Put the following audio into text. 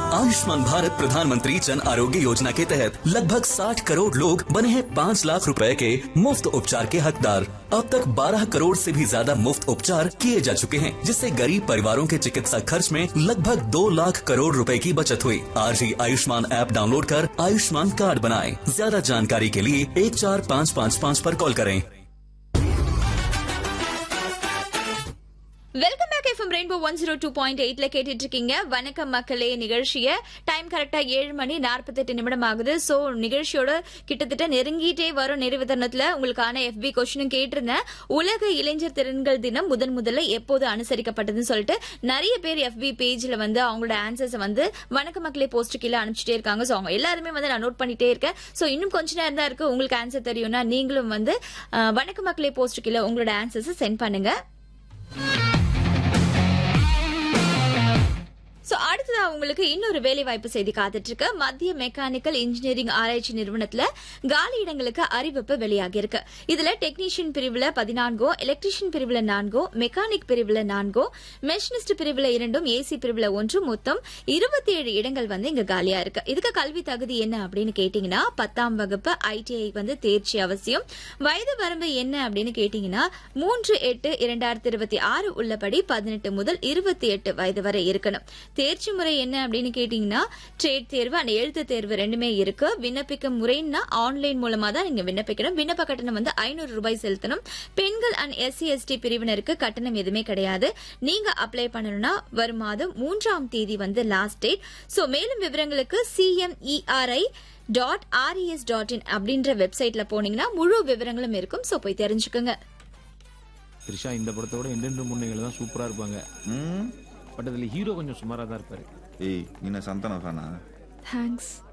आयुष्मान भारत प्रधानमंत्री जन आरोग्य योजना के तहत लगभग 60 करोड़ लोग बने हैं 5 लाख रुपए के मुफ्त उपचार के हकदार अब तक 12 करोड़ से भी ज्यादा मुफ्त उपचार किए जा चुके हैं जिससे गरीब परिवारों के चिकित्सा खर्च में लगभग 2 लाख करोड़ रुपए की बचत हुई आज ही आयुष्मान ऐप डाउनलोड कर आयुष्मान कार्ड बनाएं ज्यादा जानकारी के लिए एक चार पाँच पाँच पाँच पर कॉल करें welcome back FM rainbow one zero two point எயிட்ல கேட்டுட்டு இருக்கீங்க வணக்கம் மக்களே நிகழ்ச்சிய டைம் கரெக்டா ஏழு மணி நாற்பத்தெட்டு நிமிடம் ஆகுது சோ நிகழ்ச்சியோட கிட்டத்தட்ட நெருங்கிட்டே வரும் நிறைவு தருணத்துல உங்களுக்கான எஃபி கொஸ்டினும் கேட்டிருந்தேன் உலக இளைஞர் திறன்கள் தினம் முதன் முதல்ல எப்போது அனுசரிக்கப்பட்டதுன்னு சொல்லிட்டு நிறைய பேர் எஃபி பேஜ்ல வந்து அவங்களோட ஆன்சர்ஸ் வந்து வணக்க மக்களே போஸ்ட் கீழே அனுப்பிச்சிட்டே இருக்காங்க சோ அவங்க எல்லாருமே வந்து நான் நோட் பண்ணிட்டே இருக்கேன் சோ இன்னும் கொஞ்ச நேரம் தான் இருக்கு உங்களுக்கு ஆன்சர் தெரியும்னா நீங்களும் வந்து அஹ், வணக்க மக்களே போஸ்ட் கீழே உங்களோட ஆன்சர்ஸ் சென்ட் பண்ணுங்க சோ அடுத்ததா உங்களுக்கு இன்னொரு வேலை வாய்ப்பு செய்தி காத்துட்டு இருக்கு மத்திய மெக்கானிக்கல் இன்ஜினியரிங் ஆராய்ச்சி நிறுவனத்துல காலி இடங்களுக்கு அறிவிப்பு வெளியாகி இருக்கு இதுல டெக்னீஷியன் பிரிவுல பதினான்கோ எலக்ட்ரீஷியன் பிரிவுல நான்கோ மெக்கானிக் பிரிவுல நான்கோ மெஷினிஸ்ட் பிரிவுல இரண்டும் ஏசி பிரிவுல ஒன்றும் மொத்தம் இருபத்தி ஏழு இடங்கள் வந்து இங்க காலியா இருக்கு இதுக்கு கல்வி தகுதி என்ன அப்படின்னு கேட்டீங்கன்னா பத்தாம் வகுப்பு ஐடிஐ வந்து தேர்ச்சி அவசியம் வயது வரம்பு என்ன அப்படின்னு கேட்டீங்கன்னா மூன்று எட்டு இரண்டாயிரத்தி இருபத்தி ஆறு உள்ளபடி பதினெட்டு முதல் இருபத்தி எட்டு வயது வரை இருக்கணும் தேர்ச்சி முறை என்ன அப்படின்னு கேட்டீங்கன்னா ட்ரேட் தேர்வு அண்ட் எழுத்து தேர்வு ரெண்டுமே இருக்கு விண்ணப்பிக்கும் முறைன்னா ஆன்லைன் மூலமா தான் நீங்க விண்ணப்பிக்கணும் விண்ணப்ப கட்டணம் வந்து ஐநூறு ரூபாய் செலுத்தணும் பெண்கள் அண்ட் எஸ்சி எஸ்டி பிரிவினருக்கு கட்டணம் எதுவுமே கிடையாது நீங்க அப்ளை பண்ணணும்னா வரும் மாதம் மூன்றாம் தேதி வந்து லாஸ்ட் டேட் சோ மேலும் விவரங்களுக்கு CMERI dot RES dot in அப்படின்ற வெப்சைட்ல போனீங்கன்னா முழு விவரங்களும் இருக்கும் சோ போய் தெரிஞ்சுக்கோங்க த்ரிஷா இந்த படத்தோட எந்தெண்டு முன்னைகள் தான் சூப்பரா இருப்பாங்க ம் பட் அதுல ஹீரோ கொஞ்சம் சுமாரா தான் இருப்பாரு ஏய் நீ சந்தான ஃபேனா தேங்க்ஸ்